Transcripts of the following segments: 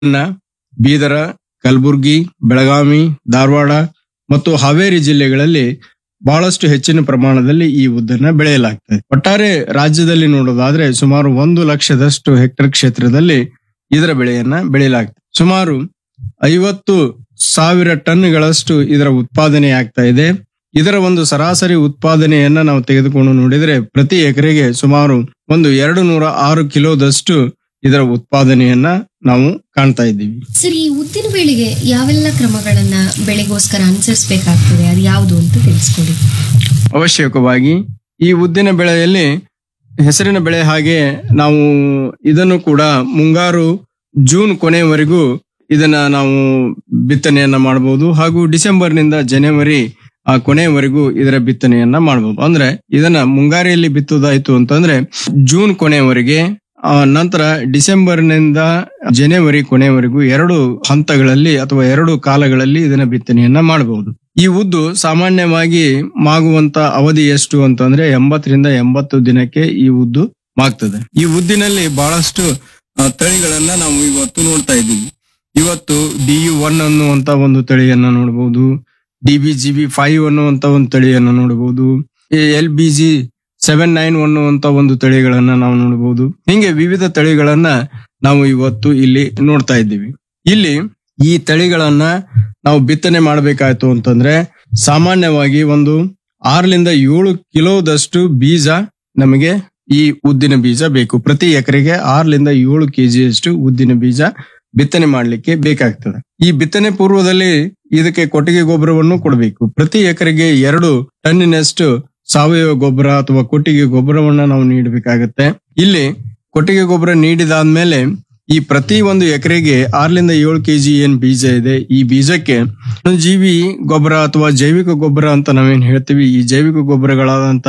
ನ್ನ ಬೀದರ ಕಲಬುರ್ಗಿ ಬೆಳಗಾವಿ ಧಾರವಾಡ ಮತ್ತು ಹಾವೇರಿ ಜಿಲ್ಲೆಗಳಲ್ಲಿ ಬಹಳಷ್ಟು ಹೆಚ್ಚಿನ ಪ್ರಮಾಣದಲ್ಲಿ ಈ ಉದ್ದನ್ನ ಬೆಳೆಯಲಾಗ್ತದೆ ಒಟ್ಟಾರೆ ರಾಜ್ಯದಲ್ಲಿ ನೋಡೋದಾದ್ರೆ ಸುಮಾರು ಒಂದು ಲಕ್ಷದಷ್ಟು ಹೆಕ್ಟರ್ ಕ್ಷೇತ್ರದಲ್ಲಿ ಇದರ ಬೆಳೆಯನ್ನ ಬೆಳೆಯಲಾಗ್ತದೆ ಸುಮಾರು ಐವತ್ತು ಸಾವಿರ ಟನ್ಗಳಷ್ಟು ಇದರ ಉತ್ಪಾದನೆ ಆಗ್ತಾ ಇದೆ ಇದರ ಒಂದು ಸರಾಸರಿ ಉತ್ಪಾದನೆಯನ್ನ ನಾವು ತೆಗೆದುಕೊಂಡು ನೋಡಿದ್ರೆ ಪ್ರತಿ ಎಕರೆಗೆ ಸುಮಾರು ಒಂದು ಎರಡು ನೂರ ಆರು ಕಿಲೋದಷ್ಟು ಇದರ ಉತ್ಪಾದನೆಯನ್ನ ನಾವು ಕಾಣ್ತಾ ಇದ್ದೀವಿ ಸರ್ ಈ ಉದ್ದಿನ ಬೇಳೆಗೆ ಯಾವೆಲ್ಲ ಕ್ರಮಗಳನ್ನ ಬೆಳೆಗೋಸ್ಕರ ಅನುಸರಿಸಬೇಕಾಗ್ತದೆ ಅದು ಯಾವುದು ಅಂತ ತಿಳಿಸ್ಕೊಡಿ ಅವಶ್ಯಕವಾಗಿ ಈ ಉದ್ದಿನ ಬೆಳೆಯಲ್ಲಿ ಹೆಸರಿನ ಬೆಳೆ ಹಾಗೆ ನಾವು ಇದನ್ನು ಕೂಡ ಮುಂಗಾರು ಜೂನ್ ಕೊನೆಯವರೆಗೂ ಇದನ್ನ ನಾವು ಬಿತ್ತನೆಯನ್ನ ಮಾಡಬಹುದು ಹಾಗೂ ಡಿಸೆಂಬರ್ನಿಂದ ಜನವರಿ ಆ ಕೊನೆಯವರೆಗೂ ಇದರ ಬಿತ್ತನೆಯನ್ನ ಮಾಡಬಹುದು ಅಂದ್ರೆ ಇದನ್ನ ಮುಂಗಾರಿಯಲ್ಲಿ ಬಿತ್ತುವುದಾಯ್ತು ಅಂತಂದ್ರೆ ಜೂನ್ ಕೊನೆಯವರೆಗೆ ಆ ನಂತರ ಡಿಸೆಂಬರ್ನಿಂದ ಜನವರಿ ಕೊನೆಯವರೆಗೂ ಎರಡು ಹಂತಗಳಲ್ಲಿ ಅಥವಾ ಎರಡು ಕಾಲಗಳಲ್ಲಿ ಇದನ್ನ ಬಿತ್ತನೆಯನ್ನ ಮಾಡಬಹುದು ಈ ಉದ್ದು ಸಾಮಾನ್ಯವಾಗಿ ಮಾಗುವಂತ ಅವಧಿ ಎಷ್ಟು ಅಂತಂದ್ರೆ ಎಂಬತ್ತರಿಂದ ಎಂಬತ್ತು ದಿನಕ್ಕೆ ಈ ಉದ್ದು ಮಾಗ್ತದೆ ಈ ಉದ್ದಿನಲ್ಲಿ ಬಹಳಷ್ಟು ಆ, ತಳಿಗಳನ್ನ ನಾವು ಇವತ್ತು ನೋಡ್ತಾ ಇದ್ದೀವಿ ಇವತ್ತು ಡಿ ಯು ಒನ್ ಅನ್ನುವಂತ ಒಂದು ತಳಿಯನ್ನ ನೋಡಬಹುದು D B G B five ಅನ್ನುವಂತ ಒಂದು ತಳಿಯನ್ನ ನೋಡಬಹುದು L B G seven nine ಅನ್ನುವಂತ ಒಂದು ತಳಿಗಳನ್ನ ನಾವು ನೋಡಬಹುದು ಹಿಂಗೆ ವಿವಿಧ ತಳಿಗಳನ್ನ ನಾವು ಇವತ್ತು ಇಲ್ಲಿ ನೋಡ್ತಾ ಇದ್ದೀವಿ ಇಲ್ಲಿ ಈ ತಳಿಗಳನ್ನ ನಾವು ಬಿತ್ತನೆ ಮಾಡಬೇಕಾಯ್ತು ಅಂತಂದ್ರೆ ಸಾಮಾನ್ಯವಾಗಿ ಒಂದು ಆರರಿಂದ ಏಳು ಕಿಲೋದಷ್ಟು ಬೀಜ ನಮಗೆ ಈ ಉದ್ದಿನ ಬೀಜ ಬೇಕು ಪ್ರತಿ ಎಕರೆಗೆ ಆರರಿಂದ ಏಳು ಕೆಜಿಯಷ್ಟು ಉದ್ದಿನ ಬೀಜ ಬಿತ್ತನೆ ಮಾಡ್ಲಿಕ್ಕೆ ಬೇಕಾಗ್ತದೆ ಈ ಬಿತ್ತನೆ ಪೂರ್ವದಲ್ಲಿ ಇದಕ್ಕೆ ಕೊಟ್ಟಿಗೆ ಗೊಬ್ಬರವನ್ನು ಕೊಡಬೇಕು ಪ್ರತಿ ಎಕರೆಗೆ ಎರಡು ಟನ್ನಿನಷ್ಟು ಸಾವಯವ ಗೊಬ್ಬರ ಅಥವಾ ಕೊಟ್ಟಿಗೆ ಗೊಬ್ಬರವನ್ನ ನಾವು ನೀಡಬೇಕಾಗತ್ತೆ ಇಲ್ಲಿ ಕೊಟ್ಟಿಗೆ ಗೊಬ್ಬರ ನೀಡಿದಾದ್ಮೇಲೆ ಈ ಪ್ರತಿ ಒಂದು ಎಕರೆಗೆ ಆರರಿಂದ ಏಳು ಕೆಜಿ ಏನ್ ಬೀಜ ಇದೆ ಈ ಬೀಜಕ್ಕೆ ಜೀವಿ ಗೊಬ್ಬರ ಅಥವಾ ಜೈವಿಕ ಗೊಬ್ಬರ ಅಂತ ನಾವೇನ್ ಹೇಳ್ತೀವಿ ಈ ಜೈವಿಕ ಗೊಬ್ಬರಗಳಾದಂತ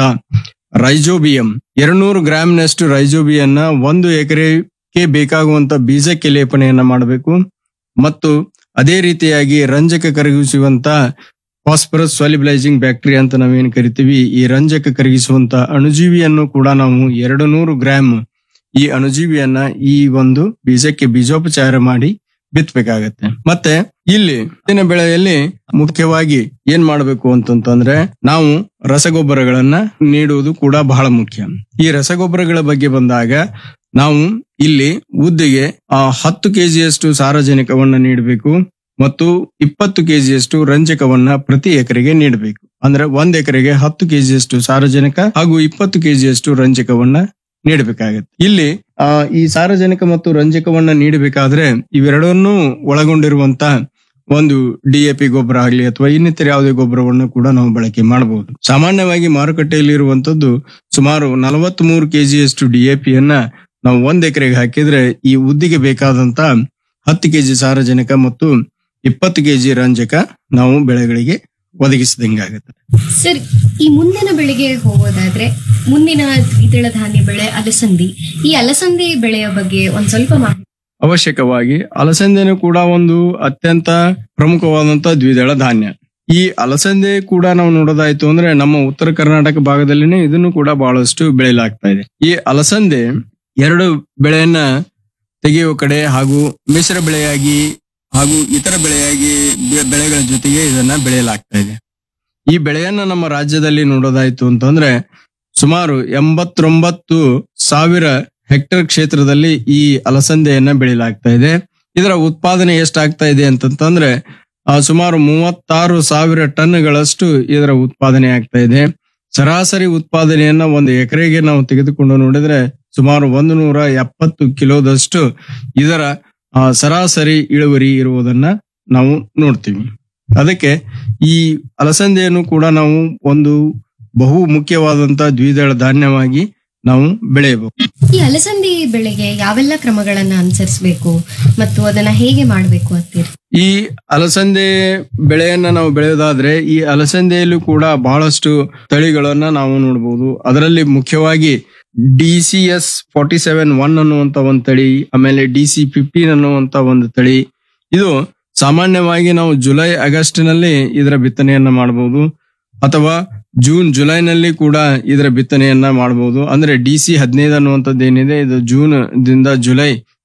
ರೈಜೋಬಿಯಂ ಎರಡ್ನೂರು ಗ್ರಾಮ್ನಷ್ಟು ರೈಜೋಬಿಯನ್ನ ಒಂದು ಎಕರೆಗೆ ಬೇಕಾಗುವಂತ ಬೀಜಕ್ಕೆ ಲೇಪನೆಯನ್ನ ಮಾಡಬೇಕು ಮತ್ತು ಅದೇ ರೀತಿಯಾಗಿ ರಂಜಕ ಕರಗಿಸುವಂತ ಫಾಸ್ಫರಸ್ ಸಾಲಿಬಲೈಸಿಂಗ್ ಬ್ಯಾಕ್ಟೀರಿಯಾ ಅಂತ ನಾವೇನ್ ಕರಿತೀವಿ ಈ ರಂಜಕ ಕರಗಿಸುವಂತ ಅಣುಜೀವಿಯನ್ನು ಕೂಡ ನಾವು ಎರಡು ನೂರು ಗ್ರಾಮ್ ಈ ಅಣುಜೀವಿಯನ್ನ ಈ ಒಂದು ಬೀಜಕ್ಕೆ ಬೀಜೋಪಚಾರ ಮಾಡಿ ಬಿತ್ತಬೇಕಾಗತ್ತೆ ಮತ್ತೆ ಇಲ್ಲಿ ಇತ್ತಿನ ಬೆಳೆಯಲ್ಲಿ ಮುಖ್ಯವಾಗಿ ಏನ್ ಮಾಡಬೇಕು ಅಂತಂತಂದ್ರೆ ನಾವು ರಸಗೊಬ್ಬರಗಳನ್ನ ನೀಡುವುದು ಕೂಡ ಬಹಳ ಮುಖ್ಯ ಈ ರಸಗೊಬ್ಬರಗಳ ಬಗ್ಗೆ ಬಂದಾಗ ನಾವು ಇಲ್ಲಿ ಉದ್ದಿಗೆ ಆ ಹತ್ತು ಕೆಜಿಯಷ್ಟು ಸಾರಜನಕವನ್ನ ನೀಡಬೇಕು ಮತ್ತು ಇಪ್ಪತ್ತು ಕೆಜಿಯಷ್ಟು ರಂಜಕವನ್ನ ಪ್ರತಿ ಎಕರೆಗೆ ನೀಡಬೇಕು ಅಂದ್ರೆ ಒಂದ್ ಎಕರೆಗೆ ಹತ್ತು ಕೆಜಿಯಷ್ಟು ಸಾರಜನಕ ಹಾಗೂ ಇಪ್ಪತ್ತು ಕೆಜಿಯಷ್ಟು ರಂಜಕವನ್ನ ನೀಡಬೇಕಾಗತ್ತೆ ಇಲ್ಲಿ ಆ ಈ ಸಾರಜನಕ ಮತ್ತು ರಂಜಕವನ್ನ ನೀಡಬೇಕಾದ್ರೆ ಇವೆರಡನ್ನೂ ಒಳಗೊಂಡಿರುವಂತ ಒಂದು ಡಿಎಪಿ ಗೊಬ್ಬರ ಆಗಲಿ ಅಥವಾ ಇನ್ನಿತರ ಯಾವುದೇ ಗೊಬ್ಬರವನ್ನು ಕೂಡ ನಾವು ಬಳಕೆ ಮಾಡಬಹುದು ಸಾಮಾನ್ಯವಾಗಿ ಮಾರುಕಟ್ಟೆಯಲ್ಲಿ ಇರುವಂತದ್ದು ಸುಮಾರು ನಲವತ್ತ್ ಮೂರು ಕೆಜಿಯಷ್ಟು ಡಿಎಪಿಯನ್ನ ನಾವು ಒಂದ್ ಎಕರೆಗೆ ಹಾಕಿದ್ರೆ ಈ ಉದ್ದಿಗೆ ಬೇಕಾದಂತ ಹತ್ತು ಕೆಜಿ ಸಾರಜನಕ ಮತ್ತು ಇಪ್ಪತ್ತು ಕೆಜಿ ರಂಜಕ ನಾವು ಬೆಳೆಗಳಿಗೆ ಒದಗಿಸಿದಂಗಾಗುತ್ತೆ ಸರ್ ಈ ಮುಂದಿನ ಬೆಳೆಗೆ ಹೋಗೋದಾದ್ರೆ ಮುಂದಿನ ದ್ವಿದಳ ಧಾನ್ಯ ಬೆಳೆ ಅಲಸಂದಿ ಈ ಅಲಸಂದಿ ಬೆಳೆಯ ಬಗ್ಗೆ ಒಂದ್ ಸ್ವಲ್ಪ ಮಾಹಿತಿ ಅವಶ್ಯಕವಾಗಿ ಅಲಸಂದೆನೂ ಕೂಡ ಒಂದು ಅತ್ಯಂತ ಪ್ರಮುಖವಾದಂತ ದ್ವಿದಳ ಧಾನ್ಯ ಈ ಅಲಸಂದೆ ಕೂಡ ನಾವು ನೋಡೋದಾಯ್ತು ಅಂದ್ರೆ ನಮ್ಮ ಉತ್ತರ ಕರ್ನಾಟಕ ಭಾಗದಲ್ಲಿನೇ ಇದನ್ನು ಕೂಡ ಬಹಳಷ್ಟು ಬೆಳೆಯಲಾಗ್ತಾ ಇದೆ ಈ ಅಲಸಂದೆ ಎರಡು ಬೆಳೆಯನ್ನ ತೆಗೆಯುವ ಕಡೆ ಹಾಗೂ ಮಿಶ್ರ ಬೆಳೆಯಾಗಿ ಹಾಗೂ ಇತರ ಬೆಳೆಯಾಗಿ ಬೆ- ಬೆಳೆಗಳ ಜೊತೆಗೆ ಇದನ್ನ ಬೆಳೆಯಲಾಗ್ತಾ ಇದೆ ಈ ಬೆಳೆಯನ್ನ ನಮ್ಮ ರಾಜ್ಯದಲ್ಲಿ ನೋಡೋದಾಯ್ತು ಅಂತಂದ್ರೆ ಸುಮಾರು ಎಂಬತ್ತೊಂಬತ್ತು ಸಾವಿರ ಹೆಕ್ಟರ್ ಕ್ಷೇತ್ರದಲ್ಲಿ ಈ ಅಲಸಂದೆಯನ್ನ ಬೆಳೆಯಲಾಗ್ತಾ ಇದೆ ಇದರ ಉತ್ಪಾದನೆ ಎಷ್ಟಾಗ್ತಾ ಇದೆ ಅಂತಂತಂದ್ರೆ ಆ, ಸುಮಾರು ಮೂವತ್ತಾರು ಸಾವಿರ ಟನ್ಗಳಷ್ಟು ಇದರ ಉತ್ಪಾದನೆ ಆಗ್ತಾ ಇದೆ ಸರಾಸರಿ ಉತ್ಪಾದನೆಯನ್ನ ಒಂದು ಎಕರೆಗೆ ನಾವು ತೆಗೆದುಕೊಂಡು ನೋಡಿದ್ರೆ ಸುಮಾರು ಒಂದು ನೂರ ಎಪ್ಪತ್ತು ಕಿಲೋದಷ್ಟು ಇದರ ಆ, ಸರಾಸರಿ ಇಳುವರಿ ಇರುವುದನ್ನ ನಾವು ನೋಡ್ತೀವಿ ಅದಕ್ಕೆ ಈ ಅಲಸಂದೆಯನ್ನು ಕೂಡ ನಾವು ಒಂದು ಬಹು ಮುಖ್ಯವಾದಂತ ದ್ವಿದಳ ಧಾನ್ಯವಾಗಿ ನಾವು ಬೆಳೆಯಬಹುದು ಈ ಅಲಸಂದಿ ಬೆಳೆಗೆ ಯಾವೆಲ್ಲ ಕ್ರಮಗಳನ್ನ ಅನುಸರಿಸಬೇಕು ಮತ್ತು ಅದನ್ನ ಹೇಗೆ ಮಾಡಬೇಕು ಅಂತೀರಿ ಈ ಅಲಸಂದೆ ಬೆಳೆಯನ್ನ ನಾವು ಬೆಳೆಯೋದಾದ್ರೆ ಈ ಅಲಸಂದೆಯಲ್ಲೂ ಕೂಡ ಬಹಳಷ್ಟು ತಳಿಗಳನ್ನ ನಾವು ನೋಡಬಹುದು ಅದರಲ್ಲಿ ಮುಖ್ಯವಾಗಿ D C S forty seven one ಅನ್ನುವಂತ ಒಂದು ತಳಿ ಆಮೇಲೆ ಡಿ ಸಿ ಫಿಫ್ಟೀನ್ ಅನ್ನುವಂತ ಒಂದು ತಳಿ ಇದು ಸಾಮಾನ್ಯವಾಗಿ ನಾವು ಜುಲೈ ಆಗಸ್ಟ್ ನಲ್ಲಿ ಇದರ ಬಿತ್ತನೆಯನ್ನ ಮಾಡಬಹುದು ಅಥವಾ ಜೂನ್ ಜುಲೈನಲ್ಲಿ ಕೂಡ ಇದರ ಬಿತ್ತನೆಯನ್ನ ಮಾಡಬಹುದು ಅಂದ್ರೆ ಡಿ ಸಿ ಹದಿನೈದು ಅನ್ನುವಂಥದ್ದು ಏನಿದೆ ಇದು ಜೂನ್ ದಿಂದ ಜುಲೈ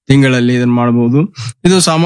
ತಿಂಗಳಲ್ಲಿ ಇದನ್ನ ಮಾಡಬಹುದು ಇದು ಸಾಮಾನ್ಯ